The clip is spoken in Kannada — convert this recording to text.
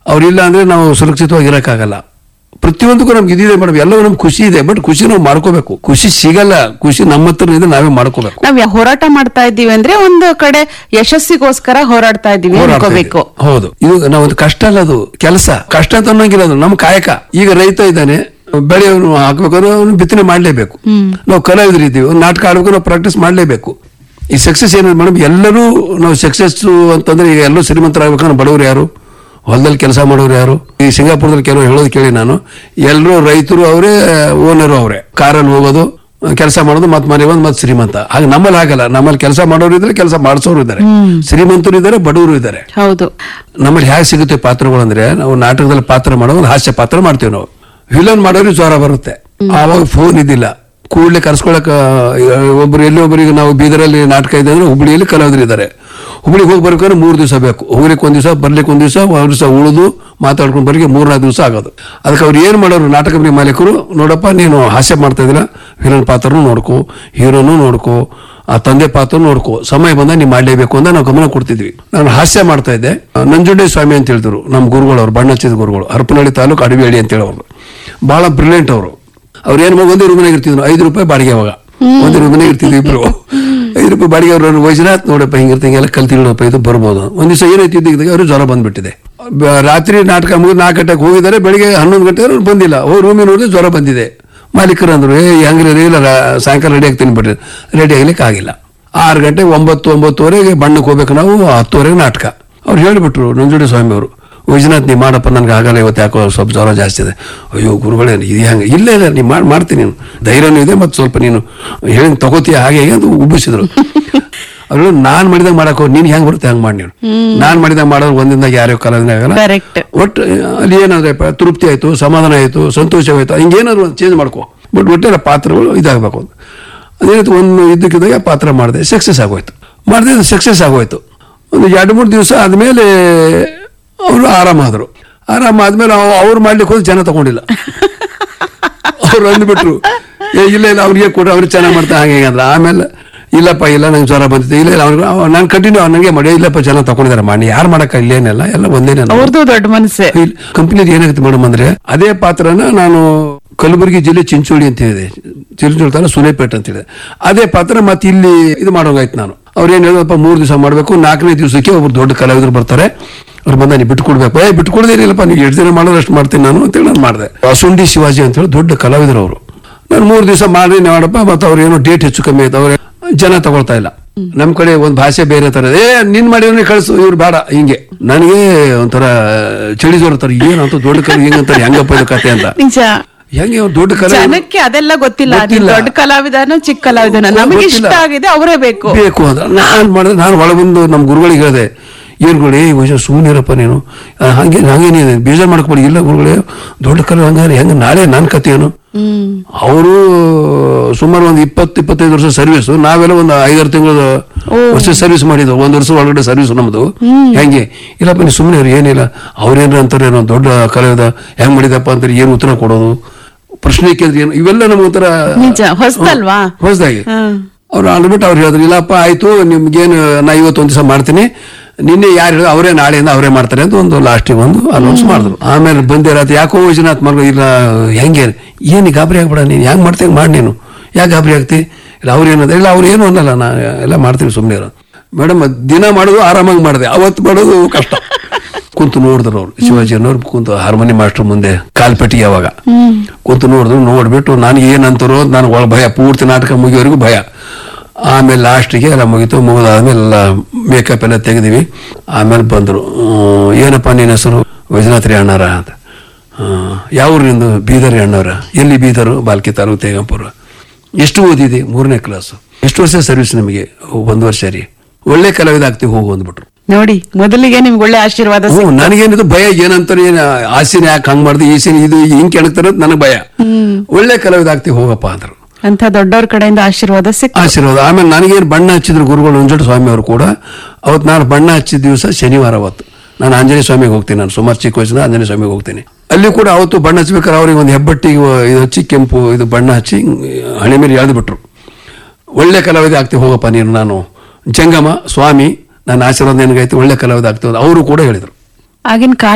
ಅವ್ರಿಲ್ಲ ಅಂದ್ರೆ ನಾವು ಸುರಕ್ಷಿತವಾಗಿ ಇರೋಕ್ಕಾಗಲ್ಲ ಪ್ರತಿಯೊಂದಕ್ಕೂ ನಮ್ಗೆ ಇದಿದೆ ಮೇಡಮ್ ಎಲ್ಲವೂ ನಮ್ಗೆ ಖುಷಿ ಇದೆ ಬಟ್ ಖುಷಿ ನಾವು ಮಾಡ್ಕೋಬೇಕು ಖುಷಿ ಸಿಗಲ್ಲ ಖುಷಿ ನಮ್ಮ ಹತ್ರ ಇದೆ ನಾವೇ ಮಾಡ್ಕೋಬೇಕು ನಾವ್ ಯಾ- ಹೋರಾಟ ಮಾಡ್ತಾ ಇದ್ದೀವಿ ಅಂದ್ರೆ ಒಂದು ಕಡೆ ಯಶಸ್ಸಿಗೋಸ್ಕರ ಹೋರಾಡ್ತಾ ಇದ್ದೀವಿ ಹೋರಾಡ್ತಾ ಅನ್ಕೋಬೇಕು ಇದೆ. ಹೌದು ಇದು ನಾವೊಂದು ಕಷ್ಟ ಅಲ್ಲ ಅದು ಕೆಲಸ ಕಷ್ಟ ಅಂತ ಅನ್ನೋಂಗಿಲ್ಲ ಅದು ನಮ್ಮ ಕಾಯಕ ಈಗ ರೈತ ಇದ್ದಾನೆ ಬೆಳೆ ಅವನು ಹಾಕ್ಬೇಕಾದ್ರೆ ಅವನು ಬಿತ್ತನೆ ಮಾಡ್ಲೇಬೇಕು ನಾವು ಕಲಾವಿದರು ಇದ್ದೀವಿ ಒಂದು ನಾಟಕ ಆಡ್ಬೇಕು ನಾವು ಪ್ರಾಕ್ಟೀಸ್ ಮಾಡ್ಲೇಬೇಕು ಈ ಸಕ್ಸಸ್ ಏನು ಮೇಡಮ್ ಎಲ್ಲರೂ ನಾವು ಸಕ್ಸಸ್ ಅಂತಂದ್ರೆ ಈಗ ಎಲ್ಲರೂ ಶ್ರೀಮಂತರಾಗಬೇಕಂದ್ರೆ ಬಡವರು ಯಾರು ಹೊಲದಲ್ಲಿ ಕೆಲಸ ಮಾಡೋರು ಯಾರು ಈ ಸಿಂಗಾಪುರದಲ್ಲಿ ಕೆಲವರು ಹೇಳೋದು ಕೇಳಿ ನಾನು ಎಲ್ಲರೂ ರೈತರು ಅವರೇ ಓನರು ಅವರೇ ಕಾರಲ್ಲಿ ಹೋಗೋದು ಕೆಲಸ ಮಾಡೋದು ಮತ್ತೆ ಮನೆ ಬಂದು ಮತ್ತೆ ಶ್ರೀಮಂತ ಹಾಗೆ ನಮ್ಮಲ್ಲಿ ಆಗಲ್ಲ ನಮ್ಮಲ್ಲಿ ಕೆಲಸ ಮಾಡೋರು ಇದ್ದಾರೆ ಕೆಲಸ ಮಾಡಿಸೋರು ಇದ್ದಾರೆ ಶ್ರೀಮಂತರು ಇದ್ದಾರೆ ಬಡವರು ಇದ್ದಾರೆ ಹೌದು ನಮ್ಮಲ್ಲಿ ಹೇಗೆ ಸಿಗುತ್ತೆ ಪಾತ್ರಗಳು ಅಂದ್ರೆ ನಾವು ನಾಟಕದಲ್ಲಿ ಪಾತ್ರ ಮಾಡೋ ಒಂದು ಹಾಸ್ಯ ಪಾತ್ರ ಮಾಡ್ತೀವಿ ನಾವು ವಿಲನ್ ಮಾಡೋರಿಗೆ ಜ್ವರ ಬರುತ್ತೆ ಆವಾಗ ಫೋನ್ ಇದ್ದಿಲ್ಲ ಕೂಡಲೇ ಕರ್ಸ್ಕೊಳಕ್ ಒಬ್ರು ಎಲ್ಲಿ ಒಬ್ಬರಿಗೆ ನಾವು ಬೀದರಲ್ಲಿ ನಾಟಕ ಇದೆ ಅಂದ್ರೆ ಹುಬ್ಳಿಯಲ್ಲಿ ಕಲಾವಿದರು ಇದ್ದಾರೆ ಹುಬ್ಳಿಗೆ ಹೋಗಿ ಬರ್ಬೇಕಾದ್ರೆ ಮೂರು ದಿವಸ ಬೇಕು ಹೋಗ್ಲಿಕ್ಕೆ ಒಂದ್ ದಿವಸ ಬರ್ಲಿಕ್ಕೆ ಒಂದ್ ದಿವಸ ಒಂದ್ ದಿವಸ ಉಳಿದು ಮಾತಾಡ್ಕೊಂಡು ಬರಿಗೆ ಮೂರ್ನಾಲ್ಕು ದಿವಸ ಆಗೋದು ಅದಕ್ಕೆ ಅವ್ರು ಏನ್ ಮಾಡೋರು ನಾಟಕ ಕಂಪನಿ ಮಾಲೀಕರು ನೋಡಪ್ಪ ನೀನು ಹಾಸ್ಯ ಮಾಡ್ತಾ ಇದ್ದೀರಾ ವಿಲನ್ ಪಾತ್ರನೂ ನೋಡ್ಕೋ ಹೀರೋನು ನೋಡ್ಕೋ ಆ ತಂದೆ ಪಾತ್ರ ನೋಡ್ಕೋ ಸಮಯ ಬಂದ ನೀವು ಮಾಡ್ಲೇಬೇಕು ಅಂತ ನಾವು ಗಮನ ಕೊಡ್ತಿದ್ವಿ ನಾನು ಹಾಸ್ಯ ಮಾಡ್ತಾ ಇದ್ದೆ ನಂಜುಂಡೆ ಸ್ವಾಮಿ ಅಂತ ಹೇಳಿದ್ರು ನಮ್ಮ ಗುರುಗಳು ಅವ್ರು ಬಣ್ಣ ಹಚ್ಚಿದ ಗುರುಗಳು ಹರಪನಹಳ್ಳಿ ತಾಲೂಕು ಅಡವಿಹಳ್ಳಿ ಅಂತ ಹೇಳೋರು ಬಹಳ ಬ್ರಿಲಿಯಂಟ್ ಅವರು ಅವ್ರು ಏನು ಒಂದೇ ರೂಮ್ನಾಗ ಇರ್ತಿದ್ರು ಐದು ರೂಪಾಯಿ ಬಾಡಿಗೆ ಅವಾಗ ಒಂದೇ ರೂಮ್ನಾಗ ಇರ್ತಿದ್ವಿ ಇಬ್ರು ಐದು ರೂಪಾಯಿ ಬಾಡಿಗೆ ಅವ್ರು ವೈಜನಾಥ್ ನೋಡಪ್ಪ ಹಿಂಗಿರ್ತ ಹಿಂಗೆಲ್ಲ ಕಲ್ತಿಗಳಪ್ಪ ಇದು ಬರ್ಬೋದು ಒಂದ್ ದಿವಸ ಏನೈತಿ ಇದ್ದಾಗ ಅವ್ರು ಜ್ವರ ಬಂದ್ಬಿಟ್ಟಿದೆ ಬ- ರಾತ್ರಿ ನಾಟಕ ಮುಗಿದು ನಾಲ್ಕು ಗಂಟೆಗೆ ಹೋಗಿದ್ದಾರೆ ಬೆಳಿಗ್ಗೆ ಹನ್ನೊಂದು ಗಂಟೆ ಅವ್ರು ಬಂದಿಲ್ಲ ಓ ರೂಮಿಗೆ ನೋಡಿದ್ರೆ ಜ್ವರ ಬಂದಿದೆ ಮಾಲೀಕರು ಅಂದ್ರು ಏ ಹೆಂಗ್ರಿ ಇಲ್ಲ ರಾ- ಸಾಯಂಕಾಲ ರೆಡಿ ಆಗ್ತೀನಿ ಬಿಡ್ರಿ ರೆಡಿ ಆಗ್ಲಿಕ್ಕೆ ಆಗಿಲ್ಲ ಆರು ಗಂಟೆ ಒಂಬತ್ತು ಒಂಬತ್ತುವರೆಗೆ ಬಣ್ಣಕ್ಕೆ ಹೋಗ್ಬೇಕು ನಾವು ಹತ್ತುವರೆಗೆ ನಾಟಕ ಅವ್ರು ಹೇಳಿಬಿಟ್ರು ನಂಜುಡಿ ಸ್ವಾಮಿ ಅವರು ವೈಜನಾಥ್ ನೀ ಮಾಡಪ್ಪ ನನ್ಗೆ ಆಗಲ್ಲ ಇವತ್ತು ಯಾಕೋ ಸ್ವಲ್ಪ ಜ್ವರ ಜಾಸ್ತಿ ಇದೆ ಅಯ್ಯೋ ಗುರುಗಳೇ ಇದು ಹೆಂಗೆ ಇಲ್ಲ ಇಲ್ಲ ನೀ ಮಾಡಿ ಮಾಡ್ತೀನಿ ನೀನು ಧೈರ್ಯನೂ ಇದೆ ಮತ್ತು ಸ್ವಲ್ಪ ನೀನು ಹೇಳಿ ತಗೋತೀಯ ಹಾಗೆ ಹೀಗೆ ಅಂತ ಉಬ್ಬಿಸಿದ್ರು ಅವರು ನಾನ್ ಮಾಡಿದಾಗ ಮಾಡಕ್ ಹೋಗಿ ನೀನ್ ಹೆಂಗ್ ಬರುತ್ತೆ ಹಂಗ್ ಮಾಡಿ ನೀನು ನಾನ್ ಮಾಡಿದಾಗ ಮಾಡೋರು ಒಂದಿಂದಾಗ ಯಾರ್ಯೋ ಕಲಾವಿದ ಆಗಲ್ಲ ಕರೆಕ್ಟ್ ಒಟ್ಟು ಅಲ್ಲಿ ಏನಾದ್ರಪ್ಪ ತೃಪ್ತಿ ಆಯ್ತು ಸಮಾಧಾನ ಆಯ್ತು ಸಂತೋಷವಾಯ್ತು ಹಿಂಗೇನಾದ್ರು ಒಂದು ಚೇಂಜ್ ಮಾಡ್ಕೋ ಬಟ್ ಒಟ್ಟೆಲ್ಲ ಪಾತ್ರಗಳು ಇದಾಗಬೇಕು ಅಂತ ಅದೇನಾಯ್ತು ಒಂದು ಇದ್ದಕ್ಕಿದ್ದಾಗ ಪಾತ್ರ ಮಾಡಿದೆ ಸಕ್ಸಸ್ ಆಗೋಯ್ತು ಮಾಡಿದೆ ಸಕ್ಸಸ್ ಆಗೋಯ್ತು ಒಂದು ಎರಡು ಮೂರು ದಿವಸ ಆದ್ಮೇಲೆ ಅವರು ಆರಾಮಾದ್ರು ಆರಾಮಾದ್ಮೇಲೆ ಅವ್ರು ಮಾಡ್ಲಿಕ್ಕೆ ಹೋದ್ರೆ ಜನ ತಗೊಂಡಿಲ್ಲ ಅವ್ರು ಅಂದ್ಬಿಟ್ರು ಏ ಇಲ್ಲ ಇಲ್ಲ ಅವ್ರಿಗೆ ಕೊಡು ಅವ್ರು ಚೆನ್ನಾಗಿ ಮಾಡ್ತಾ ಹಾಗೆ ಹೀಗೆ ಅಂದ್ರು ಆಮೇಲೆ ಇಲ್ಲಪ್ಪ ಇಲ್ಲ ನಂಗೆ ಜ್ವರ ಬಂದಿದೆ ಇಲ್ಲ ಇಲ್ಲ ಅವ್ರಿಗೆ ನಾನು ಕಂಟಿನ್ಯೂ ನನಗೆ ಮಾಡಿ ಇಲ್ಲಪ್ಪ ಜನ ತಗೊಂಡಿದ್ದಾರೆ ಮಾಡಿ ಯಾರು ಮಾಡಕ್ಕ ಇಲ್ಲೇನಿಲ್ಲ ಎಲ್ಲ ಒಂದೇನೆ ಅವ್ರದ್ದು ದೊಡ್ಡ ಮನಸ್ಸೆ ಕಂಪನಿದು ಏನಾಗುತ್ತೆ ಮೇಡಮ್ ಅಂದ್ರೆ ಅದೇ ಪಾತ್ರನ ನಾನು ಕಲಬುರಗಿ ಜಿಲ್ಲೆ ಚಿಂಚೋಳಿ ಅಂತ ಹೇಳಿದೆ ಚಿಂಚೋಳಿ ತಾಲೂಕು ಸುಲೇಪೇಟೆ ಅಂತ ಹೇಳಿದೆ ಅದೇ ಪಾತ್ರ ಮತ್ತೆ ಇಲ್ಲಿ ಇದು ಮಾಡೋಂಗಾಯ್ತು ನಾನು ಅವ್ರು ಏನ್ ಹೇಳಿದಪ್ಪ ಮೂರು ದಿವಸ ಮಾಡಬೇಕು ನಾಲ್ಕನೇ ದಿವಸಕ್ಕೆ ಒಬ್ರು ದೊಡ್ಡ ಕಲಾವಿದರು ಬರ್ತಾರೆ ಅವ್ರು ಬಂದ ನೀವು ಬಿಟ್ಕೊಡ್ಬೇಕು ಏ ಬಿಟ್ಕೊಡ್ದೇನಿಲ್ಲಪ್ಪ ನೀವು ಎಷ್ಟು ದಿನ ಮಾಡೋದು ಅಷ್ಟು ಮಾಡ್ತೀನಿ ನಾನು ಅಂತೇಳಿ ನಾನು ಮಾಡಿದೆ ಸುಂಡಿ ಶಿವಾಜಿ ಅಂತ ಹೇಳಿ ದೊಡ್ಡ ಕಲಾವಿದರು ಅವರು ನಾನು ಮೂರು ದಿವಸ ಮಾಡಿ ಮಾಡಪ್ಪ ಮತ್ತೆ ಅವ್ರು ಏನೋ ಡೇಟ್ ಹೆಚ್ಚು ಕಮ್ಮಿ ಆಯ್ತು ಅವ್ರೆ ಜನ ತಗೊಳ್ತಾ ಇಲ್ಲ ನಮ್ ಕಡೆ ಒಂದ್ ಭಾಷೆ ಬೇರೆ ತರ ಇದೆ. ಏ ನಿನ್ ಮಾಡಿದ್ರೆ ಕಳ್ಸು ಇವ್ರು ಬೇಡ ಹಿಂಗೆ ನನಗೆ ಒಂಥರ ಚಳಿ ಜ್ವರ ತರ ಏನಂತ ದೊಡ್ಡ ಕಲೆ ಹೆಂಗಂತಾರೆ ಹೆಂಗಪ್ಪ ಇದು ಕತೆ ಅಂತ ನಿಜ ಹೆಂಗೆ ಅವ್ರು ದೊಡ್ಡ ಕಲೆ ಜನಕ್ಕೆ ಅದೆಲ್ಲ ಗೊತ್ತಿಲ್ಲ ನೀನ್ ಗೊತ್ತಿಲ್ಲ. ದೊಡ್ಡ ಕಲಾವಿದನೋ ಚಿಕ್ಕ ಕಲಾವಿದನೋ ನಮಗೆ ಇಷ್ಟ ಗೊತ್ತಿಲ್ಲ. ಆಗಿದೆ ಅವರೇ ಬೇಕು ಬೇಕು ಅಂತ ನಾನ್ ಮಾಡಿದ್ರೆ ನಾನು ಒಳಬಂದು ನಮ್ಮ ಗುರುಗಳಿಗೆ ಹೇಳಿದೆ ಏನ್ಗಳು ಏ ವಯಸ್ಸು ಸುಮ್ಮನಿರಪ್ಪ ನೀನು ಆ, ಹಂಗೆ ಹಂಗೇನೇ ಬೇಜಾರು ಮಾಡ್ಕೊಬೇಡಿ ಇಲ್ಲ ಗುರುಗಳೇ ದೊಡ್ಡ ಕಲೆ ಹಂಗಾರೆ ಹೆಂಗೆ ನಾಳೆ ನನ್ನ ಕತೆ ಏನು ಅವರು ಸುಮಾರು ಒಂದು ಇಪ್ಪತ್ತು ಇಪ್ಪತ್ತೈದು ವರ್ಷ ಸರ್ವಿಸ್ ನಾವೆಲ್ಲ ಒಂದು ಐದಾರು ತಿಂಗಳು ವರ್ಷ ಸರ್ವಿಸ್ ಮಾಡಿದ್ವು ಒಂದು ವರ್ಷ ಒಳಗಡೆ ಸರ್ವಿಸ್ ನಮ್ದು ಹೆಂಗೆ ಇಲ್ಲಪ್ಪ ನೀವು ಸುಮ್ಮನೆ ಇರು ಏನಿಲ್ಲ ಅವ್ರೇನ್ರ ಅಂತಾರೆ ಏನೋ ದೊಡ್ಡ ಕಲಾವಿದ ಹೆಂಗ್ ಮಾಡಿದಪ್ಪ ಅಂತಾರೆ ಏನು ಉತ್ತರ ಕೊಡೋದು ಪ್ರಶ್ನೆ ಕೇಳಿದ್ರೆ ಏನು ಇವೆಲ್ಲ ನಮ್ಗೆ ಒಂಥರ ನಿಜ ಹೊಸ್ತಲ್ವಾ ಹೊಸದಾಗಿ ಹ್ಮ್. ಅವ್ರು ಅಂದ್ಬಿಟ್ಟು ಅವ್ರು ಹೇಳಿದ್ರು ಇಲ್ಲಪ್ಪ ಆಯ್ತು ನಿಮ್ಗೇನು ನಾ ಇವತ್ತೊಂದು ದಿವಸ ಮಾಡ್ತೀನಿ ನಿನ್ನೆ ಯಾರು ಹೇಳಿದ್ರು ಅವರೇ ನಾಳೆಯಿಂದ ಅವರೇ ಮಾಡ್ತಾರೆ ಅಂತ ಒಂದು ಲಾಸ್ಟಿಗೆ ಒಂದು ಅನೌನ್ಸ್ ಮಾಡಿದ್ರು ಆಮೇಲೆ ಬಂದೆ ರಾತ್ರಿ ಯಾಕೋ ವೈಜನಾಥ್ ಮಗ ಇಲ್ಲ ಹೆಂಗೆ ಏನು ಗಾಬರಿ ಆಗ್ಬೇಡ ನೀನು ಹೆಂಗ್ ಮಾಡ್ತೀನಿ ಮಾಡಿ ನೀನು ಯಾಕೆ ಗಾಬರಿ ಆಗ್ತಿ ಇಲ್ಲ ಅವ್ರು ಏನಂದ್ರೆ ಇಲ್ಲ ಅವ್ರು ಏನು ಅನ್ನಲ್ಲ ನಾ ಎಲ್ಲ ಮಾಡ್ತೀನಿ ಸುಮ್ಮನೆ ಇರೋ ಮೇಡಮ್ ದಿನ ಮಾಡೋದು ಆರಾಮಾಗಿ ಮಾಡಿದೆ ಅವತ್ತು ಮಾಡೋದು ಕಷ್ಟ ಕುಂತು ನೋಡಿದ್ರು ಅವ್ರು ಶಿವಾಜಿ ಅನ್ನೋರು ಕುಂತು ಹಾರ್ಮೋನಿ ಮಾಸ್ಟರ್ ಮುಂದೆ ಕಾಲ್ಪೆಟ್ಟಿಗೆ ಅವಾಗ ಕುಂತು ನೋಡಿದ್ರು ನೋಡ್ಬಿಟ್ಟು ನನಗೆ ಏನಂತಾರೋ ನನಗೆ ಒಳ ಭಯ ಪೂರ್ತಿ ನಾಟಕ ಮುಗಿಯೋವರೆಗೂ ಭಯ ಆಮೇಲೆ ಲಾಸ್ಟಿಗೆ ಎಲ್ಲ ಮುಗೀತು ಮುಗಿದಾದ್ಮೇಲೆ ಎಲ್ಲ ಮೇಕಪ್ ಎಲ್ಲ ತೆಗೆದಿವಿ ಆಮೇಲೆ ಬಂದರು ಏನಪ್ಪ ನಿನ್ನ ಹೆಸರು ವೈಜನಾಥ್ರಿ ಅಣ್ಣಾರ ಅಂತ ಆ, ಯಾವ ಊರಿನಿಂದ ಬೀದರ್ ಅಣ್ಣವ್ರ ಎಲ್ಲಿ ಬೀದರು ಬಾಲ್ಕಿ ತಾಲೂಕು ತೇಗಂಪುರ ಎಷ್ಟು ಓದಿದೆ ಮೂರನೇ ಕ್ಲಾಸು ಎಷ್ಟು ವರ್ಷ ಸರ್ವಿಸ್ ನಿಮಗೆ ಒಂದು ವರ್ಷ ರೀ ಒಳ್ಳೆ ಕಲಾವಿದ ಆಗ್ತೀವಿ ಹೋಗು ಅಂದ್ಬಿಟ್ರು ನೋಡಿ ಮೊದಲಿಗೆ ನಿಮ್ಗೆ ಒಳ್ಳೆ ಆಶೀರ್ವಾದ ಹ್ಞೂ ನನಗೇನಿದು ಭಯ ಏನಂತಾರೆ ಏನು ಆಸೆನ ಯಾಕೆ ಹಂಗ್ ಮಾಡ್ದೆ ಈ ಸೀನ್ ಇದು ಹಿಂಗ್ ಕೆಣಕ್ತಾರೆ ಅಂತ ನನಗೆ ಭಯ ಒಳ್ಳೆ ಕಲಾವಿದ ಆಗ್ತೀವಿ ಹೋಗಪ್ಪ ಅಂದ್ರು ಅಂತ ದೊಡ್ಡವ್ರ ಕಡೆಯಿಂದ ಆಶೀರ್ವಾದ ಸಿಕ್ ಆಶೀರ್ವಾದ ಆಮೇಲೆ ನನಗೇನು ಬಣ್ಣ ಹಚ್ಚಿದ್ರು ಗುರುಗಳು ನಂಜುಂಡ ಸ್ವಾಮಿ ಅವರು ಕೂಡ ಅವತ್ತು ನಾನು ಬಣ್ಣ ಹಚ್ಚಿದ ದಿವಸ ಶನಿವಾರ ಅವತ್ತು ನಾನು ಆಂಜನೇಯ ಸ್ವಾಮಿಗೆ ಹೋಗ್ತೀನಿ ನಾನು ಸುಮಾರು ಚಿಕ್ಕ ವಯಸ್ಸಿನ ಆಂಜನೇಯ ಸ್ವಾಮಿಗೆ ಹೋಗ್ತೀನಿ ಅಲ್ಲಿ ಕೂಡ ಅವತ್ತು ಬಣ್ಣ ಹಚ್ಬೇಕಾದ್ರೆ ಅವ್ರಿಗೆ ಒಂದು ಹೆಬ್ಬಟ್ಟಿಗೆ ಇದು ಹಚ್ಚಿ ಕೆಂಪು ಇದು ಬಣ್ಣ ಹಚ್ಚಿ ಹಣೆ ಮೇಲೆ ಎಳೆದು ಬಿಟ್ರು ಒಳ್ಳೆ ಕಲಾವಿದ ಆಗ್ತೀವಿ ಹೋಗಪ್ಪ ನೀನು ನಾನು ಜಂಗಮ ಸ್ವಾಮಿ ನನ್ನ ಆಶೀರ್ವಾದ ನಿನಗೈತೆ ಒಳ್ಳೆ ಕಲಾವಿದ ಆಗ್ತೀವಿ ಅವರು ಕೂಡ ಹೇಳಿದರು ಆಗಿನ ಕಾಲ